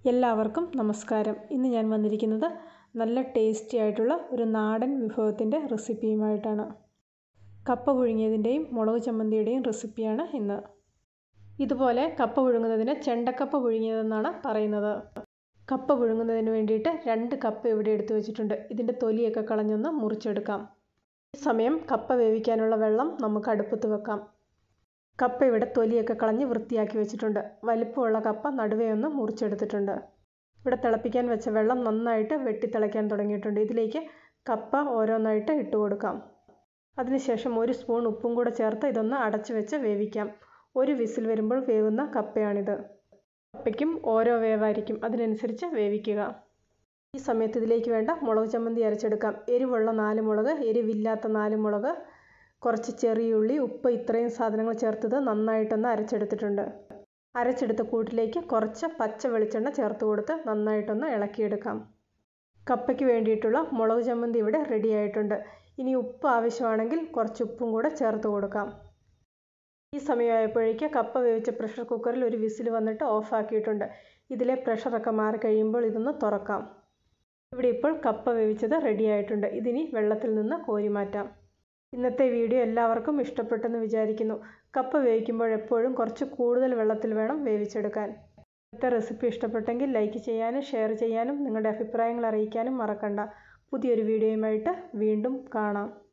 എല്ലാവർക്കും നമസ്കാരം ഇന്ന് ഞാൻ വന്നിരിക്കുന്നത് നല്ല ടേസ്റ്റി ആയിട്ടുള്ള ഒരു നാടൻ വിഭവത്തിൻ്റെ റെസിപ്പിയുമായിട്ടാണ് കപ്പ പുഴുങ്ങിയതിൻ്റെയും മുളക് ചമ്മന്തിയുടെയും റെസിപ്പിയാണ് ഇന്ന് ഇതുപോലെ കപ്പ പുഴുങ്ങുന്നതിന് ചെണ്ടക്കപ്പ പുഴുങ്ങിയതെന്നാണ് പറയുന്നത് കപ്പ പുഴുങ്ങുന്നതിന് വേണ്ടിയിട്ട് രണ്ട് കപ്പ ഇവിടെ എടുത്തു വെച്ചിട്ടുണ്ട് ഇതിൻ്റെ തൊലിയൊക്കെ കളഞ്ഞൊന്ന് മുറിച്ചെടുക്കാം ഈ സമയം കപ്പ വേവിക്കാനുള്ള വെള്ളം നമുക്ക് അടുപ്പത്ത് വെക്കാം കപ്പ ഇവിടെ തൊലിയൊക്കെ കളഞ്ഞ് വൃത്തിയാക്കി വെച്ചിട്ടുണ്ട് വലിപ്പമുള്ള കപ്പ നടുവേ ഒന്ന് മുറിച്ചെടുത്തിട്ടുണ്ട് ഇവിടെ തിളപ്പിക്കാൻ വെച്ച വെള്ളം നന്നായിട്ട് വെട്ടിത്തിളയ്ക്കാൻ തുടങ്ങിയിട്ടുണ്ട് ഇതിലേക്ക് കപ്പ ഓരോന്നായിട്ട് ഇട്ട് കൊടുക്കാം അതിനുശേഷം ഒരു സ്പൂൺ ഉപ്പും കൂടെ ചേർത്ത് ഇതൊന്ന് അടച്ചു വെച്ച് വേവിക്കാം ഒരു വിസിൽ വരുമ്പോൾ വേവുന്ന കപ്പയാണിത് കപ്പയ്ക്കും ഓരോ വേവായിരിക്കും അതിനനുസരിച്ച് വേവിക്കുക ഈ സമയത്ത് ഇതിലേക്ക് വേണ്ട മുളക് ചമ്മന്തി അരച്ചെടുക്കാം എരിവുള്ള നാല് മുളക് എരിവില്ലാത്ത നാല് മുളക് കുറച്ച് ചെറിയ ഉള്ളി ഉപ്പ് ഇത്രയും സാധനങ്ങൾ ചേർത്തത് നന്നായിട്ടൊന്ന് അരച്ചെടുത്തിട്ടുണ്ട് അരച്ചെടുത്ത കൂട്ടിലേക്ക് കുറച്ച് പച്ച വെളിച്ചെണ്ണ ചേർത്ത് കൊടുത്ത് നന്നായിട്ടൊന്ന് ഇളക്കിയെടുക്കാം കപ്പയ്ക്ക് വേണ്ടിയിട്ടുള്ള മുളക് ചമ്മന്തി ഇവിടെ റെഡി ആയിട്ടുണ്ട് ഇനി ഉപ്പ് ആവശ്യമാണെങ്കിൽ കുറച്ച് ഉപ്പും കൂടെ ചേർത്ത് കൊടുക്കാം ഈ സമയമായപ്പോഴേക്ക് കപ്പ വേവിച്ച പ്രഷർ കുക്കറിൽ ഒരു വിസിൽ വന്നിട്ട് ഓഫാക്കിയിട്ടുണ്ട് ഇതിലെ പ്രഷറൊക്കെ മാറി കഴിയുമ്പോൾ ഇതൊന്ന് തുറക്കാം ഇവിടെ ഇപ്പോൾ കപ്പ വേവിച്ചത് റെഡി ആയിട്ടുണ്ട് ഇതിനി വെള്ളത്തിൽ നിന്ന് കോരി മാറ്റാം ഇന്നത്തെ വീഡിയോ എല്ലാവർക്കും ഇഷ്ടപ്പെട്ടെന്ന് വിചാരിക്കുന്നു കപ്പ വേവിക്കുമ്പോൾ എപ്പോഴും കുറച്ച് കൂടുതൽ വെള്ളത്തിൽ വേണം വേവിച്ചെടുക്കാൻ ഇന്നത്തെ റെസിപ്പി ഇഷ്ടപ്പെട്ടെങ്കിൽ ലൈക്ക് ചെയ്യാനും ഷെയർ ചെയ്യാനും നിങ്ങളുടെ അഭിപ്രായങ്ങൾ അറിയിക്കാനും മറക്കണ്ട പുതിയൊരു വീഡിയോയുമായിട്ട് വീണ്ടും കാണാം